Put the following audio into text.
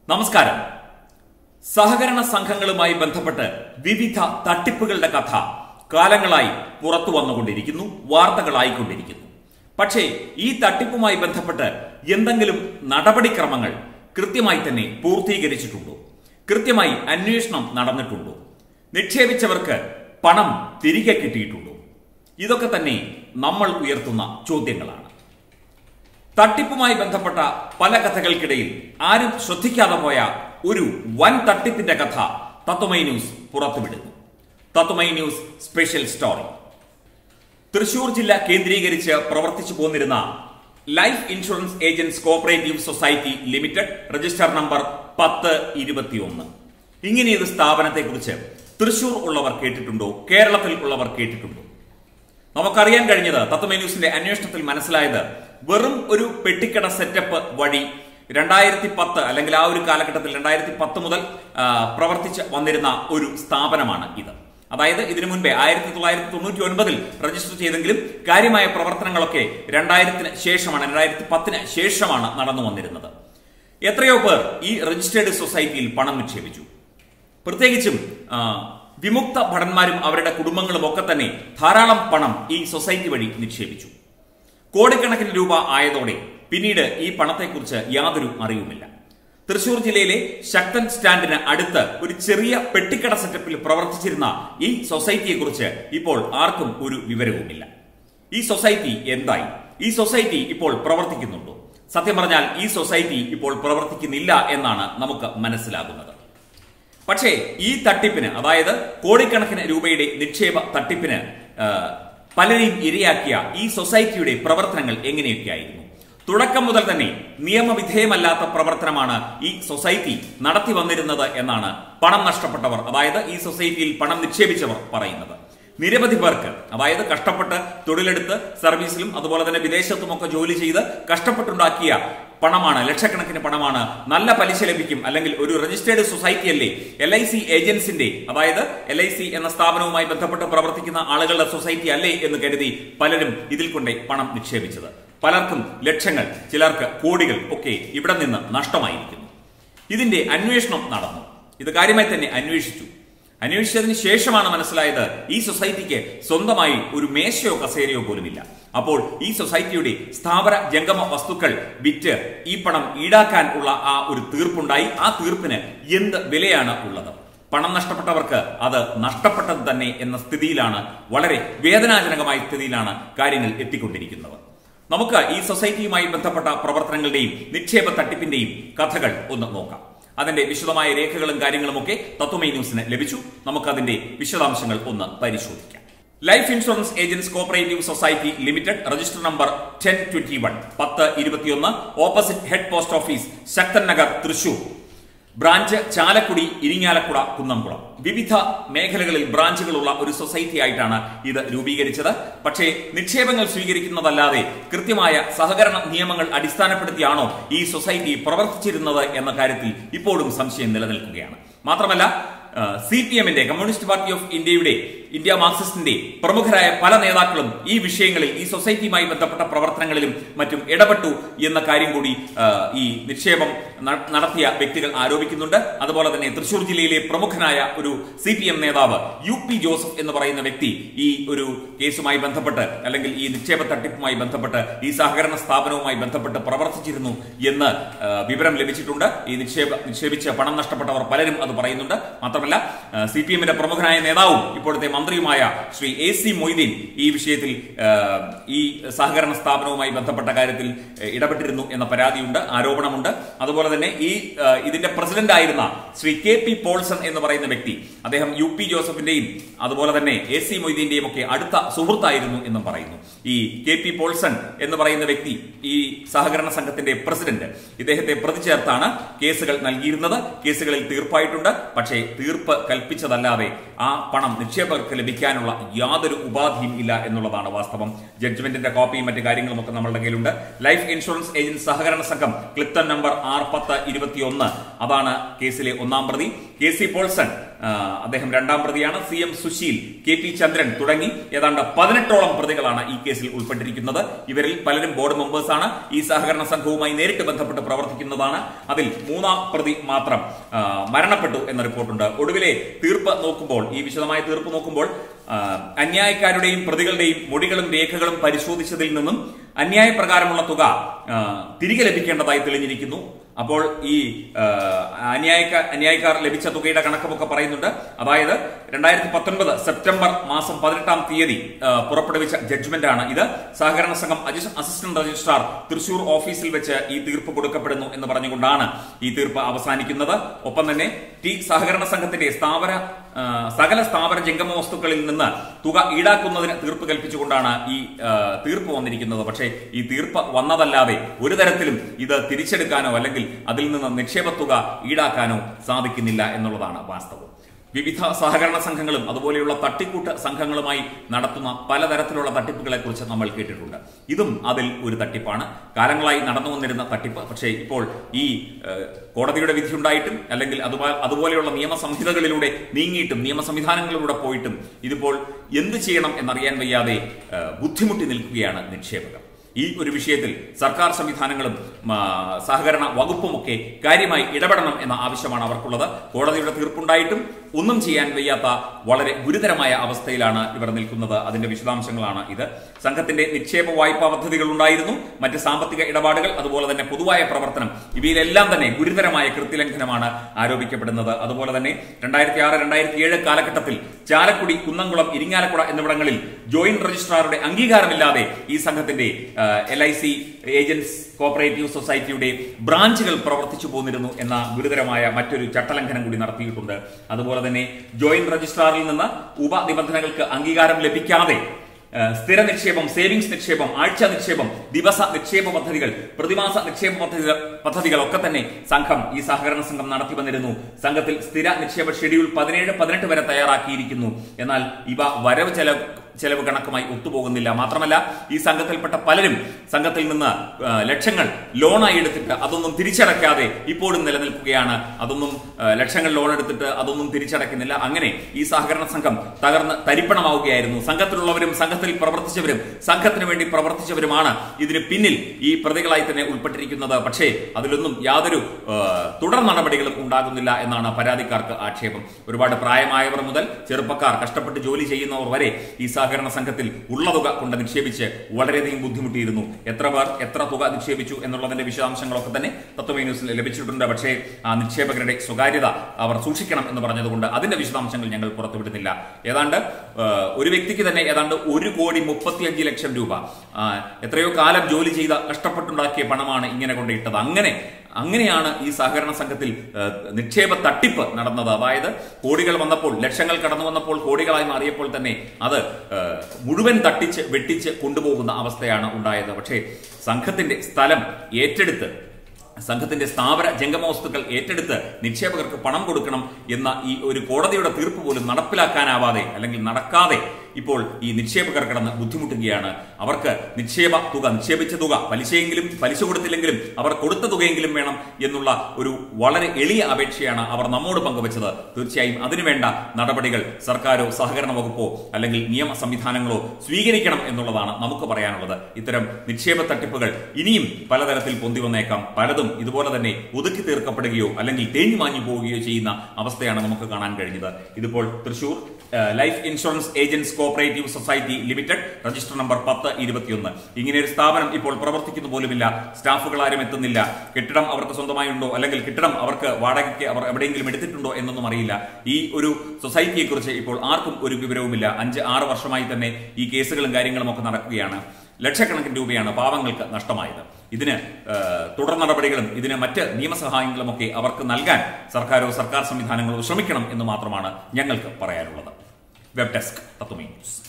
നമസ്കാരം സഹകരണ സംഘങ്ങളുമായി ബന്ധപ്പെട്ട് വിവിധ തട്ടിപ്പുകളുടെ കഥ കാലങ്ങളായി പുറത്തു വന്നുകൊണ്ടിരിക്കുന്നു വാർത്തകളായിക്കൊണ്ടിരിക്കുന്നു പക്ഷേ ഈ തട്ടിപ്പുമായി ബന്ധപ്പെട്ട് എന്തെങ്കിലും നടപടിക്രമങ്ങൾ കൃത്യമായി തന്നെ പൂർത്തീകരിച്ചിട്ടുണ്ടോ കൃത്യമായി അന്വേഷണം നടന്നിട്ടുണ്ടോ നിക്ഷേപിച്ചവർക്ക് പണം തിരികെ കിട്ടിയിട്ടുണ്ടോ ഇതൊക്കെ തന്നെ നമ്മൾ ഉയർത്തുന്ന ചോദ്യങ്ങളാണ് തട്ടിപ്പുമായി ബന്ധപ്പെട്ട പല കഥകൾക്കിടയിൽ ആരും ശ്രദ്ധിക്കാതെ പോയ ഒരു വൻ തട്ടിപ്പിന്റെ കഥ തത്വമൈ ന്യൂസ് പുറത്തുവിടുന്നു Tatwamayi news special story Thrissur ജില്ല കേന്ദ്രീകരിച്ച് പ്രവർത്തിച്ചു പോന്നിരുന്ന life insurance agents cooperative society limited register number പത്ത് ഇരുപത്തിയൊന്ന് ഇങ്ങനെയൊരു സ്ഥാപനത്തെക്കുറിച്ച് തൃശൂർ ഉള്ളവർ കേട്ടിട്ടുണ്ടോ കേരളത്തിൽ ഉള്ളവർ കേട്ടിട്ടുണ്ടോ നമുക്കറിയാൻ കഴിഞ്ഞത് തത്വമേ ന്യൂസിന്റെ അന്വേഷണത്തിൽ മനസ്സിലായത് വെറും ഒരു പെട്ടിക്കട സെറ്റപ്പ് വഴി രണ്ടായിരത്തി പത്ത് അല്ലെങ്കിൽ ആ ഒരു കാലഘട്ടത്തിൽ രണ്ടായിരത്തി പത്ത് മുതൽ ആ, പ്രവർത്തിച്ച് വന്നിരുന്ന ഒരു സ്ഥാപനമാണ് ഇത് അതായത് ഇതിനു മുൻപേ ആയിരത്തി തൊള്ളായിരത്തി തൊണ്ണൂറ്റി ഒൻപതിൽ രജിസ്റ്റർ ചെയ്തെങ്കിലും കാര്യമായ പ്രവർത്തനങ്ങളൊക്കെ രണ്ടായിരത്തിന് ശേഷമാണ് രണ്ടായിരത്തി പത്തിന് ശേഷമാണ് നടന്നു വന്നിരുന്നത് എത്രയോ പേർ ഈ രജിസ്റ്റേർഡ് സൊസൈറ്റിയിൽ പണം നിക്ഷേപിച്ചു പ്രത്യേകിച്ചും ആ, വിമുക്ത ഭടന്മാരും അവരുടെ കുടുംബങ്ങളും ഒക്കെ തന്നെ ധാരാളം പണം ഈ സൊസൈറ്റി വഴി നിക്ഷേപിച്ചു കോടിക്കണക്കിന് രൂപ ആയതോടെ പിന്നീട് ഈ പണത്തെക്കുറിച്ച് യാതൊരു അറിവുമില്ല തൃശൂർ ജില്ലയിലെ ശക്തൻ സ്റ്റാൻഡിന് അടുത്ത് ഒരു ചെറിയ പെട്ടിക്കട സെറ്റപ്പിൽ പ്രവർത്തിച്ചിരുന്ന ഈ സൊസൈറ്റിയെക്കുറിച്ച് ഇപ്പോൾ ആർക്കും ഒരു വിവരവുമില്ല ഈ സൊസൈറ്റി എന്തായി ഈ സൊസൈറ്റി ഇപ്പോൾ പ്രവർത്തിക്കുന്നുണ്ടോ സത്യം പറഞ്ഞാൽ ഈ സൊസൈറ്റി ഇപ്പോൾ പ്രവർത്തിക്കുന്നില്ല എന്നാണ് നമുക്ക് മനസ്സിലാകുന്നത് പക്ഷേ ഈ തട്ടിപ്പിന് അതായത് കോടിക്കണക്കിന് രൂപയുടെ നിക്ഷേപ തട്ടിപ്പിന് ആ, പലരെയും ഇരയാക്കിയ ഈ സൊസൈറ്റിയുടെ പ്രവർത്തനങ്ങൾ എങ്ങനെയൊക്കെയായിരുന്നു തുടക്കം മുതൽ തന്നെ നിയമവിധേയമല്ലാത്ത പ്രവർത്തനമാണ് ഈ സൊസൈറ്റി നടത്തി വന്നിരുന്നത് എന്നാണ് പണം നഷ്ടപ്പെട്ടവർ അതായത് ഈ സൊസൈറ്റിയിൽ പണം നിക്ഷേപിച്ചവർ പറയുന്നത് നിരവധി പേർക്ക് അതായത് കഷ്ടപ്പെട്ട് തൊഴിലെടുത്ത് സർവീസിലും അതുപോലെ തന്നെ വിദേശത്തുമൊക്കെ ജോലി ചെയ്ത് കഷ്ടപ്പെട്ടുണ്ടാക്കിയ പണമാണ് ലക്ഷക്കണക്കിന് പണമാണ് നല്ല പലിശ ലഭിക്കും അല്ലെങ്കിൽ ഒരു രജിസ്റ്റേർഡ് സൊസൈറ്റി അല്ലേ എൽ ഐ സി ഏജൻസിന്റെ അതായത് എൽ ഐ സി എന്ന സ്ഥാപനവുമായി ബന്ധപ്പെട്ട് പ്രവർത്തിക്കുന്ന ആളുകളുടെ സൊസൈറ്റി അല്ലേ എന്ന് കരുതി പലരും ഇതിൽ കൊണ്ടേ പണം നിക്ഷേപിച്ചത് പലർക്കും ലക്ഷങ്ങൾ ചിലർക്ക് കോടികൾ ഒക്കെ ഇവിടെ നിന്ന് നഷ്ടമായിരിക്കുന്നു ഇതിന്റെ അന്വേഷണം നടന്നു ഇത് കാര്യമായി തന്നെ അന്വേഷിച്ചു അന്വേഷിച്ചതിന് ശേഷമാണ് മനസ്സിലായത് ഈ സൊസൈറ്റിക്ക് സ്വന്തമായി ഒരു മേശയോ കസേരയോ പോലുമില്ല അപ്പോൾ ഈ സൊസൈറ്റിയുടെ സ്ഥാപന ജംഗമ വസ്തുക്കൾ വിറ്റ് ഈ പണം ഈടാക്കാൻ ഉള്ള ആ ഒരു തീർപ്പുണ്ടായി ആ തീർപ്പിന് എന്ത് വിലയാണ് ഉള്ളത് പണം നഷ്ടപ്പെട്ടവർക്ക് അത് നഷ്ടപ്പെട്ടത് തന്നെ എന്ന സ്ഥിതിയിലാണ് വളരെ വേദനാജനകമായ സ്ഥിതിയിലാണ് കാര്യങ്ങൾ എത്തിക്കൊണ്ടിരിക്കുന്നത് നമുക്ക് ഈ സൊസൈറ്റിയുമായി ബന്ധപ്പെട്ട പ്രവർത്തനങ്ങളുടെയും നിക്ഷേപ തട്ടിപ്പിന്റെയും കഥകൾ ഒന്ന് നോക്കാം അതിന്റെ വിശദമായ രേഖകളും കാര്യങ്ങളുമൊക്കെ തത്വമൈ ന്യൂസിന് ലഭിച്ചു നമുക്ക് അതിന്റെ വിശദാംശങ്ങൾ ഒന്ന് പരിശോധിക്കാം life insurance agents cooperative society limited register number ten twenty one പത്ത് ഇരുപത്തിയൊന്ന് opposite head post office Sakthan Nagar Thrissur branch Chalakudy Irinjalakuda Kunnamkulam വിവിധ മേഖലകളിൽ ബ്രാഞ്ചുകളുള്ള ഒരു സൊസൈറ്റി ആയിട്ടാണ് ഇത് രൂപീകരിച്ചത് പക്ഷേ നിക്ഷേപങ്ങൾ സ്വീകരിക്കുന്നതല്ലാതെ കൃത്യമായ സഹകരണ നിയമങ്ങൾ അടിസ്ഥാനപ്പെടുത്തിയാണോ ഈ സൊസൈറ്റി പ്രവർത്തിച്ചിരുന്നത് എന്ന കാര്യത്തിൽ ഇപ്പോഴും സംശയം നിലനിൽക്കുകയാണ് മാത്രമല്ല സി പി എമ്മിന്റെ കമ്മ്യൂണിസ്റ്റ് പാർട്ടി ഓഫ് ഇന്ത്യയുടെ ഇന്ത്യ മാർക്സിസ്റ്റിന്റെ പ്രമുഖരായ പല നേതാക്കളും ഈ വിഷയങ്ങളിൽ ഈ സൊസൈറ്റിയുമായി ബന്ധപ്പെട്ട പ്രവർത്തനങ്ങളിലും മറ്റും ഇടപെട്ടു എന്ന കാര്യം കൂടി ആ, ഈ നിക്ഷേപം ന- നടത്തിയ വ്യക്തികൾ ആരോപിക്കുന്നുണ്ട് അതുപോലെ തന്നെ തൃശൂർ ജില്ലയിലെ പ്രമുഖനായ ഒരു സി പി എം നേതാവ് യു പി ജോസഫ് എന്ന് പറയുന്ന വ്യക്തി ഈ ഒരു കേസുമായി ബന്ധപ്പെട്ട് അല്ലെങ്കിൽ ഈ നിക്ഷേപ തട്ടിപ്പുമായി ബന്ധപ്പെട്ട് ഈ സഹകരണ സ്ഥാപനവുമായി ബന്ധപ്പെട്ട് പ്രവർത്തിച്ചിരുന്നു എന്ന് ആ, വിവരം ലഭിച്ചിട്ടുണ്ട് ഈ നിക്ഷേപ നിക്ഷേപിച്ച പണം നഷ്ടപ്പെട്ടവർ പലരും അത് പറയുന്നുണ്ട് മാത്രമല്ല സി പി എമ്മിന്റെ പ്രമുഖനായ നേതാവും ഇപ്പോഴത്തെ മന്ത്രിയുമായ ശ്രീ എ സി മൊയ്തീൻ ഈ വിഷയത്തിൽ ആ, ഈ സഹകരണ സ്ഥാപനവുമായി ബന്ധപ്പെട്ട കാര്യത്തിൽ ആ, ഇടപെട്ടിരുന്നു എന്ന പരാതിയുണ്ട് ആരോപണമുണ്ട് അതുപോലെ തന്നെ ഈ ആ, ഇതിന്റെ പ്രസിഡന്റ് ആയിരുന്ന ശ്രീ കെ പി പോൾസൺ എന്ന് പറയുന്ന വ്യക്തി അദ്ദേഹം യു പി ജോസഫിന്റെയും അതുപോലെ തന്നെ എ സി മൊയ്തീന്റെയും ഒക്കെ അടുത്ത സുഹൃത്തായിരുന്നു എന്നും പറയുന്നു ഈ കെ പി പോൾസൺ എന്ന് പറയുന്ന വ്യക്തി ഈ സഹകരണ സംഘത്തിന്റെ പ്രസിഡന്റ് ഇദ്ദേഹത്തെ പ്രതി ചേർത്താണ് കേസുകൾ നൽകിയിരുന്നത് കേസുകളിൽ തീർപ്പായിട്ടുണ്ട് പക്ഷേ തീർപ്പ് കൽപ്പിച്ചതല്ലാതെ ആ പണം നിക്ഷേപകർക്ക് ലഭിക്കാനുള്ള യാതൊരു ഉപാധിയും ഇല്ല എന്നുള്ളതാണ് വാസ്തവം ജഡ്ജ്മെന്റിന്റെ കോപ്പിയും മറ്റു കാര്യങ്ങളും ഒക്കെ നമ്മളുടെ കയ്യിലുണ്ട് ലൈഫ് ഇൻഷുറൻസ് ഏജന്റ് സഹകരണ സംഘം ക്ലിപ്തൻ നമ്പർ ആറ് പത്ത് ഇരുപത്തിയൊന്ന് അതാണ് കേസിലെ ഒന്നാം പ്രതി കെ സി പോൾസൺ ആ, അദ്ദേഹം രണ്ടാം പ്രതിയാണ് C M Susheel K P Chandran തുടങ്ങി ഏതാണ്ട് പതിനെട്ടോളം പ്രതികളാണ് ഈ കേസിൽ ഉൾപ്പെട്ടിരിക്കുന്നത് ഇവരിൽ പലരും ബോർഡ് മെമ്പേഴ്സാണ് ഈ സഹകരണ സംഘവുമായി നേരിട്ട് ബന്ധപ്പെട്ട് പ്രവർത്തിക്കുന്നതാണ് അതിൽ മൂന്നാം പ്രതി മാത്രം ആ, മരണപ്പെട്ടു എന്ന റിപ്പോർട്ടുണ്ട് ഒടുവിലെ തീർപ്പ് നോക്കുമ്പോൾ ഈ വിശദമായ തീർപ്പ് നോക്കുമ്പോൾ ആ, അന്യായക്കാരുടെയും പ്രതികളുടെയും മൊഴികളും രേഖകളും പരിശോധിച്ചതിൽ നിന്നും അന്യായ പ്രകാരമുള്ള തുക ആ, തിരികെ ലഭിക്കേണ്ടതായി തെളിഞ്ഞിരിക്കുന്നു അപ്പോൾ ഈ ആ, അന്യായക്ക അന്യായക്കാർ ലഭിച്ച തുകയുടെ കണക്കുമൊക്കെ പറയുന്നുണ്ട് അതായത് രണ്ടായിരത്തി പത്തൊൻപത് സെപ്റ്റംബർ മാസം പതിനെട്ടാം തീയതി ആ, പുറപ്പെടുവിച്ച ജഡ്ജ്മെന്റ് ആണ് ഇത് സഹകരണ സംഘം അജി- അസിസ്റ്റന്റ് രജിസ്ട്രാർ തൃശൂർ ഓഫീസിൽ വെച്ച് ഈ തീർപ്പ് കൊടുക്കപ്പെടുന്നു എന്ന് പറഞ്ഞുകൊണ്ടാണ് ഈ തീർപ്പ് അവസാനിക്കുന്നത് ഒപ്പം തന്നെ ടി സഹകരണ സംഘത്തിന്റെ സ്ഥാപന ആ, സകല സ്ഥാപന ജംഗമ വസ്തുക്കളിൽ നിന്ന് തുക ഈടാക്കുന്നതിന് തീർപ്പ് കൽപ്പിച്ചുകൊണ്ടാണ് ഈ ആ, തീർപ്പ് വന്നിരിക്കുന്നത് പക്ഷേ ഈ തീർപ്പ് വന്നതല്ലാതെ ഒരു തരത്തിലും ഇത് തിരിച്ചെടുക്കാനോ അല്ലെങ്കിൽ അതിൽ നിന്ന് നിക്ഷേപ തുക ഈടാക്കാനോ സാധിക്കുന്നില്ല എന്നുള്ളതാണ് വാസ്തവം വിവിധ സഹകരണ സംഘങ്ങളും അതുപോലെയുള്ള തട്ടിക്കൂട്ട് സംഘങ്ങളുമായി നടത്തുന്ന പലതരത്തിലുള്ള തട്ടിപ്പുകളെ കുറിച്ച് നമ്മൾ കേട്ടിട്ടുണ്ട് ഇതും അതിൽ ഒരു തട്ടിപ്പാണ് കാലങ്ങളായി നടന്നു വന്നിരുന്ന തട്ടിപ്പ് പക്ഷേ ഇപ്പോൾ ഈ ഏഹ്, കോടതിയുടെ വിധിയുണ്ടായിട്ടും അല്ലെങ്കിൽ അതുപോ- അതുപോലെയുള്ള നിയമ സംഹിതകളിലൂടെ നീങ്ങിയിട്ടും നിയമ സംവിധാനങ്ങളിലൂടെ പോയിട്ടും ഇതിപ്പോൾ എന്ത് ചെയ്യണം എന്നറിയാൻ വയ്യാതെ ഏഹ്, ബുദ്ധിമുട്ടി നിൽക്കുകയാണ് നിക്ഷേപകർ ഈ ഒരു വിഷയത്തിൽ സർക്കാർ സംവിധാനങ്ങളും ആ, സഹകരണ വകുപ്പുമൊക്കെ കാര്യമായി ഇടപെടണം എന്ന ആവശ്യമാണ് അവർക്കുള്ളത് കോടതിയുടെ തീർപ്പുണ്ടായിട്ടും ഒന്നും ചെയ്യാൻ വയ്യാത്ത വളരെ ഗുരുതരമായ അവസ്ഥയിലാണ് ഇവർ നിൽക്കുന്നത് അതിന്റെ വിശദാംശങ്ങളാണ് ഇത് സംഘത്തിന്റെ നിക്ഷേപ വായ്പാ പദ്ധതികൾ ഉണ്ടായിരുന്നു മറ്റ് സാമ്പത്തിക ഇടപാടുകൾ അതുപോലെ തന്നെ പൊതുവായ പ്രവർത്തനം ഇവയിലെല്ലാം തന്നെ ഗുരുതരമായ കൃത്യലംഘനമാണ് ആരോപിക്കപ്പെടുന്നത് അതുപോലെ തന്നെ രണ്ടായിരത്തി ആറ് രണ്ടായിരത്തി ഏഴ് കാലഘട്ടത്തിൽ ചാലക്കുടി കുന്നംകുളം ഇരിങ്ങാലക്കുട എന്നിവിടങ്ങളിൽ ജോയിന്റ് രജിസ്ട്രാറുടെ അംഗീകാരമില്ലാതെ ഈ സംഘത്തിന്റെ L I C agents cooperative സൊസൈറ്റിയുടെ ബ്രാഞ്ചുകൾ പ്രവർത്തിച്ചു പോന്നിരുന്നു എന്ന ഗുരുതരമായ മറ്റൊരു ചട്ടലംഘനം കൂടി നടത്തിയിട്ടുണ്ട് അതുപോലെ തന്നെ ജോയിന്റ് രജിസ്ട്രാറിൽ നിന്ന് ഉപനിബന്ധനകൾക്ക് അംഗീകാരം ലഭിക്കാതെ ഏഹ് സ്ഥിര നിക്ഷേപം സേവിങ്സ് നിക്ഷേപം ആഴ്ച നിക്ഷേപം ദിവസ നിക്ഷേപ പദ്ധതികൾ പ്രതിമാസ നിക്ഷേപ പദ്ധതികൾ പദ്ധതികൾ ഒക്കെ തന്നെ സംഘം ഈ സഹകരണ സംഘം നടത്തി വന്നിരുന്നു സംഘത്തിൽ സ്ഥിര നിക്ഷേപ ഷെഡ്യൂൾ പതിനേഴ് പതിനെട്ട് വരെ തയ്യാറാക്കിയിരിക്കുന്നു എന്നാൽ ഇവ വരവ് ചെലവ് ചെലവ് കണക്കുമായി ഒത്തുപോകുന്നില്ല മാത്രമല്ല ഈ സംഘത്തിൽപ്പെട്ട പലരും സംഘത്തിൽ നിന്ന് ആ, ലക്ഷങ്ങൾ ലോണായി എടുത്തിട്ട് അതൊന്നും തിരിച്ചടയ്ക്കാതെ ഇപ്പോഴും നിലനിൽക്കുകയാണ് അതൊന്നും ആ, ലക്ഷങ്ങൾ ലോൺ എടുത്തിട്ട് അതൊന്നും തിരിച്ചടയ്ക്കുന്നില്ല അങ്ങനെ ഈ സഹകരണ സംഘം തകർന്ന് തരിപ്പണമാവുകയായിരുന്നു സംഘത്തിലുള്ളവരും സംഘത്തിൽ പ്രവർത്തിച്ചവരും സംഘത്തിന് വേണ്ടി പ്രവർത്തിച്ചവരുമാണ് ഇതിന് പിന്നിൽ ഈ പ്രതികളായി തന്നെ ഉൾപ്പെട്ടിരിക്കുന്നത് പക്ഷേ അതിലൊന്നും യാതൊരു ആ, തുടർ നടപടികളും ഉണ്ടാകുന്നില്ല എന്നാണ് പരാതിക്കാർക്ക് ആക്ഷേപം ഒരുപാട് പ്രായമായവർ മുതൽ ചെറുപ്പക്കാർ കഷ്ടപ്പെട്ട് ജോലി ചെയ്യുന്നവർ വരെ ഈ സഹകരണ സംഘത്തിൽ ഉള്ള തുക കൊണ്ട് നിക്ഷേപിച്ച് വളരെയധികം ബുദ്ധിമുട്ടിയിരുന്നു എത്ര പേർ എത്ര തുക നിക്ഷേപിച്ചു എന്നുള്ളതിന്റെ വിശദാംശങ്ങളൊക്കെ തന്നെ തത്വമേ ന്യൂസിൽ ലഭിച്ചിട്ടുണ്ട് പക്ഷേ ആ നിക്ഷേപകരുടെ സ്വകാര്യത അവർ സൂക്ഷിക്കണം എന്ന് പറഞ്ഞതുകൊണ്ട് അതിന്റെ വിശദാംശങ്ങൾ ഞങ്ങൾ പുറത്തുവിടുന്നില്ല ഏതാണ്ട് ആ, ഒരു വ്യക്തിക്ക് തന്നെ ഏതാണ്ട് ഒരു കോടി മുപ്പത്തിയഞ്ച് ലക്ഷം രൂപ ആ, എത്രയോ കാലം ജോലി ചെയ്ത കഷ്ടപ്പെട്ടുണ്ടാക്കിയ പണമാണ് ഇങ്ങനെ കൊണ്ടിട്ടത് അങ്ങനെ അങ്ങനെയാണ് ഈ സഹകരണ സംഘത്തിൽ ആ, നിക്ഷേപ തട്ടിപ്പ് നടന്നത് അതായത് കോടികൾ വന്നപ്പോൾ ലക്ഷങ്ങൾ കടന്നു വന്നപ്പോൾ കോടികളായി മാറിയപ്പോൾ തന്നെ അത് ആ, മുഴുവൻ തട്ടിച്ച് വെട്ടിച്ച് കൊണ്ടുപോകുന്ന അവസ്ഥയാണ് ഉണ്ടായത് പക്ഷേ സംഘത്തിന്റെ സ്ഥലം ഏറ്റെടുത്ത് സംഘത്തിന്റെ സ്ഥാപന ജംഗമ വസ്തുക്കൾ ഏറ്റെടുത്ത് നിക്ഷേപകർക്ക് പണം കൊടുക്കണം എന്ന ഈ ഒരു കോടതിയുടെ തീർപ്പ് പോലും നടപ്പിലാക്കാനാവാതെ അല്ലെങ്കിൽ നടക്കാതെ ഇപ്പോൾ ഈ നിക്ഷേപകർ കിടന്ന് ബുദ്ധിമുട്ടുകയാണ് അവർക്ക് നിക്ഷേപ തുക നിക്ഷേപിച്ച തുക പലിശയെങ്കിലും പലിശ കൊടുത്തില്ലെങ്കിലും അവർ കൊടുത്ത തുകയെങ്കിലും വേണം എന്നുള്ള ഒരു വളരെ എളിയ അപേക്ഷയാണ് അവർ നമ്മോട് പങ്കുവച്ചത് തീർച്ചയായും അതിനുവേണ്ട നടപടികൾ സർക്കാരോ സഹകരണ വകുപ്പോ അല്ലെങ്കിൽ നിയമ സംവിധാനങ്ങളോ സ്വീകരിക്കണം എന്നുള്ളതാണ് നമുക്ക് പറയാനുള്ളത് ഇത്തരം നിക്ഷേപ തട്ടിപ്പുകൾ ഇനിയും പലതരത്തിൽ പൊന്തി വന്നേക്കാം പലതും ഇതുപോലെ തന്നെ ഒതുക്കി തീർക്കപ്പെടുകയോ അല്ലെങ്കിൽ തേഞ്ഞു മാഞ്ഞു പോവുകയോ ചെയ്യുന്ന അവസ്ഥയാണ് നമുക്ക് കാണാൻ കഴിഞ്ഞത് ഇതിപ്പോൾ തൃശൂർ ഏഹ്, life insurance agents cooperative society limited register number പത്ത് ഇരുപത്തിയൊന്ന് ഇങ്ങനെ ഒരു സ്ഥാപനം ഇപ്പോൾ പ്രവർത്തിക്കുന്നു പോലുമില്ല സ്റ്റാഫുകൾ ആരും എത്തുന്നില്ല കെട്ടിടം അവർക്ക് സ്വന്തമായി ഉണ്ടോ അല്ലെങ്കിൽ കെട്ടിടം അവർക്ക് വാടകയ്ക്ക് അവർ എവിടെയെങ്കിലും എടുത്തിട്ടുണ്ടോ എന്നൊന്നും അറിയില്ല ഈ ഒരു സൊസൈറ്റിയെ കുറിച്ച് ഇപ്പോൾ ആർക്കും ഒരു വിവരവുമില്ല അഞ്ച് ആറ് വർഷമായി തന്നെ ഈ കേസുകളും കാര്യങ്ങളും ഒക്കെ നടക്കുകയാണ് ലക്ഷക്കണക്കിന് രൂപയാണ് പാവങ്ങൾക്ക് നഷ്ടമായത് ഇതിന് ഏഹ്, തുടർ നടപടികളും ഇതിന് മറ്റ് നിയമസഹായങ്ങളും ഒക്കെ അവർക്ക് നൽകാൻ സർക്കാരോ സർക്കാർ സംവിധാനങ്ങളോ ശ്രമിക്കണം എന്ന് മാത്രമാണ് ഞങ്ങൾക്ക് പറയാനുള്ളത് വെബ് ഡെസ്ക് തത്വമേ ന്യൂസ്